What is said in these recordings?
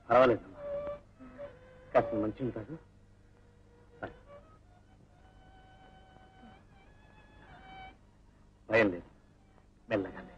పర్వాలేదమ్మా కాస్త మంచి ఉంటారు భయం లేదు మెల్లగానే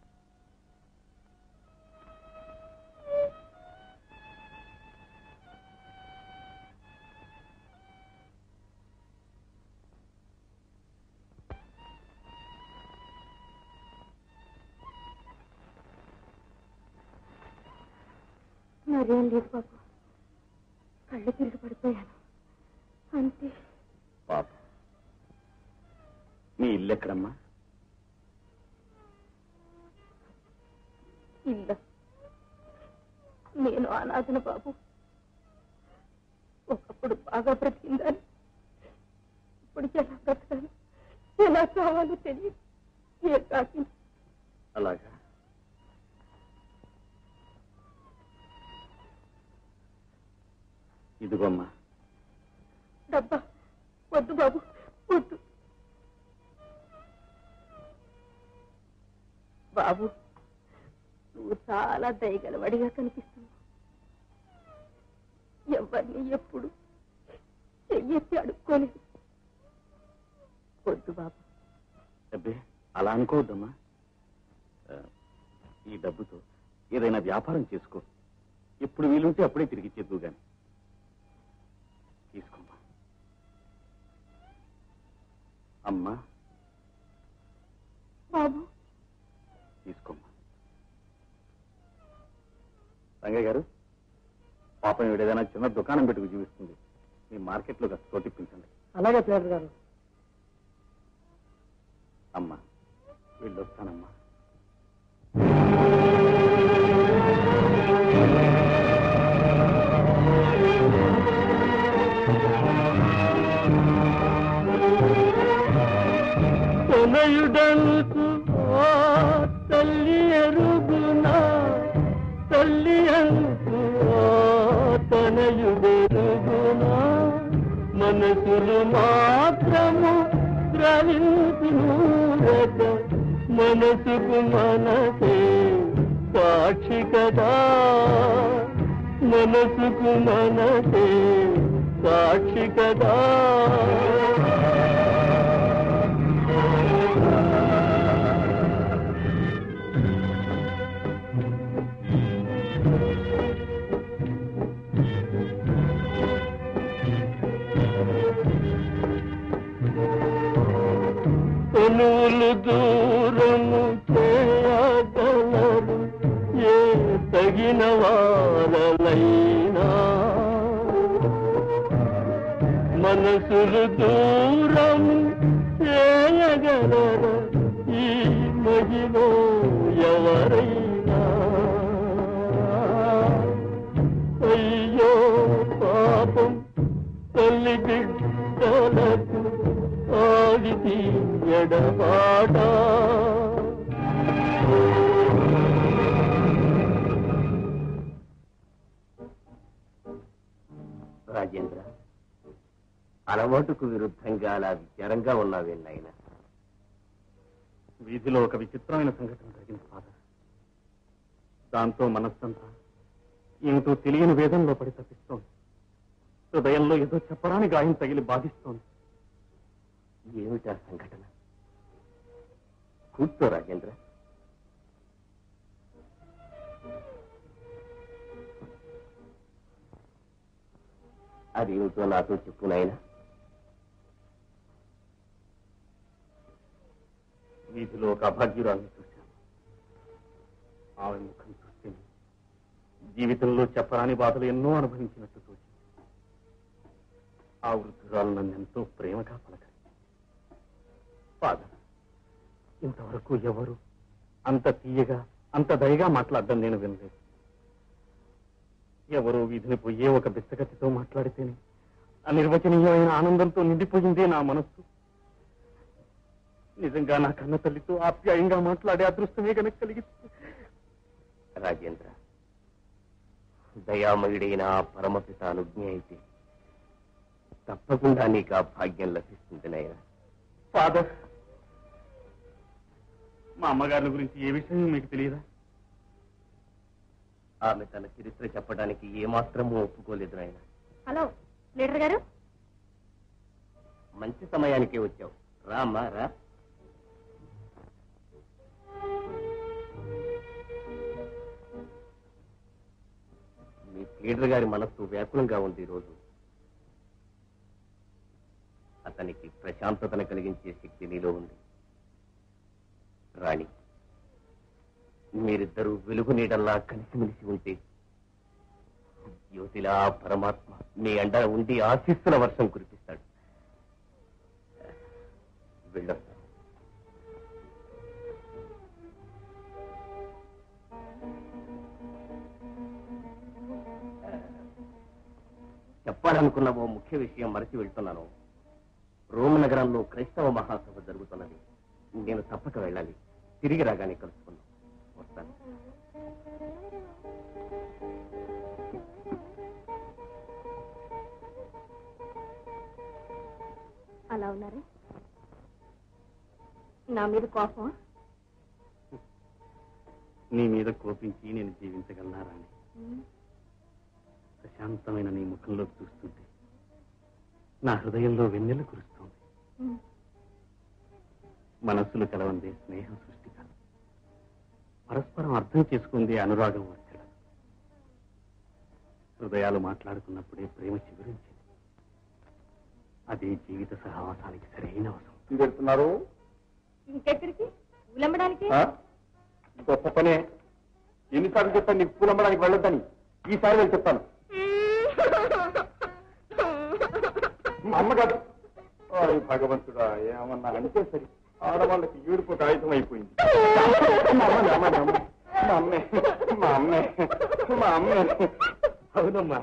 మరేం లేదు బాబు కళ్ళు తిరిగి పడిపోయాను అంతే పాప మీ ఇల్లు ఎక్కడమ్మా ఇల్ల నేను అనాథన బాబు ఒకప్పుడు బాగా బ్రతికిందని ఇప్పుడు ఎలా బ్రతకాలి ఎలా కావాలో తెలియదు ఏ కాకి అలాగా ఇదిగోమ్మా డబ్బా వద్దు బాబు వద్దు బాబు నువ్వు చాలా దయగలవాడిగా కనిపిస్తున్నావు ఎవరిని ఎప్పుడు చెయ్యెత్తి అడుక్కోలేదు వద్దు బాబు అబ్బే అలా అనుకోవద్దమ్మా ఆ, ఈ డబ్బుతో ఏదైనా వ్యాపారం చేసుకో ఎప్పుడు వీలుంటే అప్పుడే తిరిగి ఇచ్చేద్దు గాని తీసుకోమ్మా అమ్మా బాబు తీసుకోమ్మా రంగయ్య గారు పాపం ఈవిడ ఏదైనా చిన్న దుకాణం పెట్టుకు జీవిస్తుంది మీ మార్కెట్లో కాస్త చోటిప్పించండి అలాగే ప్లేటర్ గారు అమ్మా వెళ్ళొస్తానమ్మా తనయుడనుకు ఓ తల్లి ఎరుగునా తల్లి అనుకు ఓ తనయుడెరుగునా మనసులు మాత్రము ద్రవించును రత మనసుకు మనసే సాక్షి కదా మనసుకు మనసే సాక్షి కదా తనువులు దూరము చేయగలరు ఏ తగిన వారలైనా మనసులు దూరము చేయగలరు ఈ మహిలో ఎవరైనా అయ్యో పాపం తల్లి బిడ్డలకు ఆడిది ఎడబాట రాజేంద్ర అలవాటుకు విరుద్ధంగా అలా విచారంగా ఉన్నావే నాయన వీధిలో ఒక విచిత్రమైన సంఘటన జరిగింది ఫాదర్ దాంతో మనస్సంతా ఏమిటో తెలియని వేదంలో పడి తప్పిస్తోంది హృదయంలో ఏదో చెప్పరాని గాయం తగిలి బాధిస్తోంది ఏమిటా సంఘటన కూర్చో రాజేంద్ర అదేమిటో నాతో చెప్పు నాయనా వీధిలో ఒక అభాగ్యురాల్ని చూశాను ఆమె ముఖం చూస్తే జీవితంలో చెప్పరాని బాధలు ఎన్నో అనుభవించినట్టు తోచింది ఆ వృద్ధురాలు నన్ను ఎంతో ప్రేమగా పలకరి ఫాదర్ ఇంతవరకు ఎవరు అంత తీయగా అంత దయగా మాట్లాడడం నేను వినలేదు ఎవరో వీధిని పోయే ఒక బిచ్చగతితో మాట్లాడితేనే అనిర్వచనీయమైన ఆనందంతో నిండిపోయిందే నా మనస్సు నిజంగా నా కన్న తల్లితో ఆప్యాయంగా మాట్లాడే అదృష్టమే కనుక కలిగిస్తే రాజేంద్ర దయామయుడైన ఆ పరమపిత అనుజ్ఞ అయితే తప్పకుండా నీకు ఆ భాగ్యం లభిస్తుంది నాయన ఫాదర్ మా అమ్మగారి గురించి ఏ విషయం మీకు తెలియదా ఆమె తన చరిత్ర చెప్పడానికి ఏమాత్రమూ ఒప్పుకోలేదు నాయన హలో లీడర్ గారు మంచి సమయానికే వచ్చావు రా అమ్మా రా మీ లీడర్ గారి మనస్సు వ్యాకులంగా ఉంది ఈ రోజు అతనికి ప్రశాంతతను కలిగించే శక్తి నీలో ఉంది రాణి మీరిద్దరూ వెలుగు నీడల్లా కలిసిమెలిసి ఉంటే జ్యోతిలా పరమాత్మ మీ అండ ఉండి ఆశీస్సుల వర్షం కురిపిస్తాడు వెళ్ళొస్తాను చెప్పాలనుకున్న ఓ ముఖ్య విషయం మరచి వెళ్తున్నాను రోమ్ నగరంలో క్రైస్తవ మహాసభ జరుగుతున్నది నేను తప్పక వెళ్ళాలి తిరిగి రాగానే కలుసుకుందాం వస్తాను అలా ఉన్నారే నా మీద కోపం నీ మీద కోపించి నేను జీవించగలనా రాణి ప్రశాంతమైన నీ ముఖంలో చూస్తుంటే నా హృదయంలో వెన్నెల కురుస్తోంది మనస్సులు కలవందే స్నేహం సృష్టి కాదు పరస్పరం అర్థం చేసుకుంది అనురాగం వచ్చడ హృదయాలు మాట్లాడుకున్నప్పుడే ప్రేమ చిగురించింది అదే జీవిత సహవాసానికి సరైన అవసరం పెడుతున్నారు ఇంకెక్కడికి ఊలమ్మడానికి గొప్ప పనే ఎన్నిసార్లు చెప్పాను నీకు పూలు అమ్మడానికి వెళ్ళొద్దని ఈసారి వెళ్ళి చెప్తాను మా అమ్మ కాదు ఓయ్ భగవంతుడా ఏమన్నా అంటే సరి ఆడవాళ్ళకి ఏడుపు ఒక ఆయుధం అయిపోయింది మా అమ్మ, మా అమ్మ, మా అమ్మే మా అమ్మే మా అమ్మే అవునమ్మా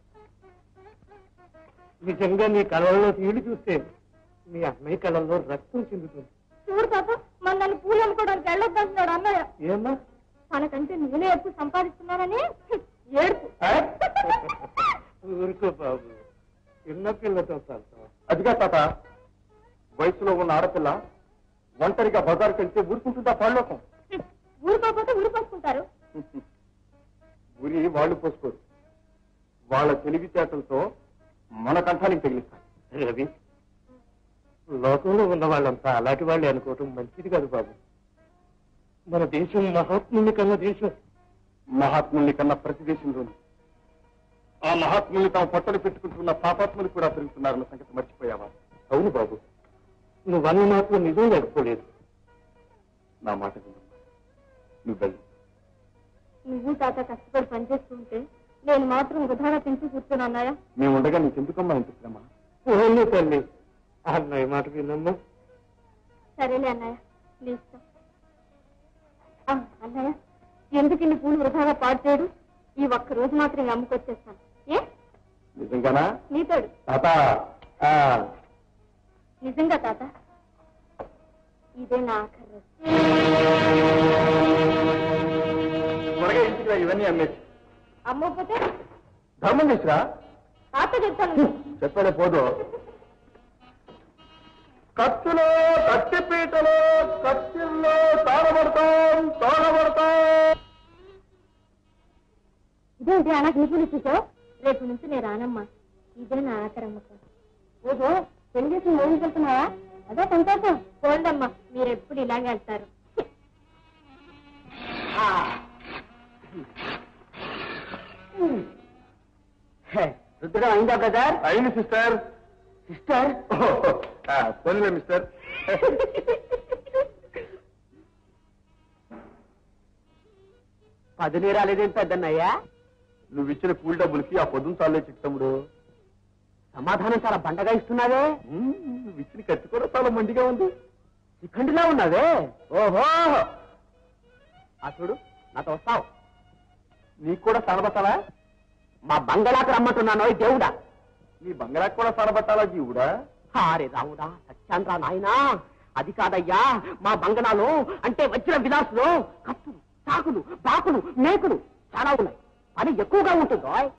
నిజంగా నీ కళ్ళల్లో నీళ్లు చూస్తే మీ అమ్మాయి కళ్ళల్లో రక్తం చెందుతుంది చూడు పాప మన నన్ను పూలు అమ్ముకోవడానికి వెళ్ళొద్దంటున్నాడు అన్నయ్య ఏమ్మా తనకంటే నేనే ఎక్కువ సంపాదిస్తున్నానని ఏడుపు ఊరుకో బాబు చిన్న పిల్లతో చదువు అదిగా తాత వయసులో ఉన్న ఆడపిల్ల ఒంటరిగా బజార్కి వెళ్తే ఊరుకుంటుందా పాళ్ళలోకం ఊరుకోకపోతే ఊరిపోసుకుంటారు ఉరి వాళ్ళు పోసుకోరు వాళ్ళ తెలివితేటలతో మన కంఠానికి తగిలిస్తారు రవి లోకంలో ఉన్న వాళ్ళంతా అలాంటి వాళ్ళే అనుకోవటం మంచిది కాదు బాబు మన దేశం మహాత్ముని కన్న దేశం మహాత్ముల్ని కన్నా ప్రతి దేశంలోని ఆ మహాత్ముల్ని తాము పొట్టలు పెట్టుకుంటున్న పాపాత్ములు కూడా పెరుగుతున్నారన్న సంగతి మర్చిపోయావా అవును బాబు నువ్వన్న మాత్రం నిజం లేకపోలేదు నా మాట వినమ్మా. నువ్వు వెళ్ళు నువ్వు తాత కష్టపడి పనిచేస్తుంటే నేను మాత్రం వృధాగా తింటూ కూర్చొని అన్నాయా మేము ఉండగా నీకెందుకమ్మా ఇంత శ్రమ ఓన్లీ తల్లి అన్నయ్య మాట విన్నమ్మా సరేలే అన్నయ్య నీ ఇష్టం ఆ, అన్నయ్య ఎందుకు ఇన్ని పూలు వృధాగా పాడు చేయడు ఈ ఒక్క రోజు మాత్రం ఇంక అమ్ముకొచ్చేస్తాను ఏ నిజంగానా నీతోడు తాత ఆ, నిజంగా తాత ఇదే నా ఆఖరి రోజు త్వరగా ఇంటికి రా, ఇవన్నీ అమ్మేసి అమ్మకపోతే ధర్మం చేసిరా తాత చెప్తాను చెప్పలే పోదు కత్తులో కత్తిపీటలో కత్తిల్లో తాళబడతాం తాళబడతాం ఇదేంటి అలా నీపులు చూసావు రేపు నుంచి నేను రానమ్మా ఇదే నా ఆఖరి అమ్మకం ఓహో పెళ్లి చేసి మూవీకి వెళ్తున్నావా అదే సంతోషం పోండమ్మా మీరు ఎప్పుడు ఇలాగే వెళ్తారు రుద్రం అయిందా బ్రదర్ అయింది సిస్టర్ సిస్టర్ పోనీలే మిస్టర్ పదునీ రాలేదేం పెద్దన్నయ్యా నువ్వు ఇచ్చిన కూల్ డబ్బులకి ఆ పొద్దున చాలే చిట్టముడు సమాధానం చాలా బండగా ఇస్తున్నావే నువ్వు ఇచ్చిన ఖర్చు కూడా చాలా మండిగా ఉంది శిఖండిలా ఉన్నావే ఓహో ఆ చూడు నాతో వస్తావు నీకు కూడా సనబట్టాలా మా బంగళాకు రమ్మంటున్నాను ఓయ్ దేవుడా నీ బంగారాకు కూడా సనబట్టాలా జీవుడా హారే రాముడా సత్యాంద్రా నాయనా అది కాదయ్యా మా బంగనాలో అంటే వచ్చిన విలాసులో కత్తులు చాకులు బాకులు మేకులు చాలా ఉన్నాయి పని ఎక్కువగా ఉంటుందో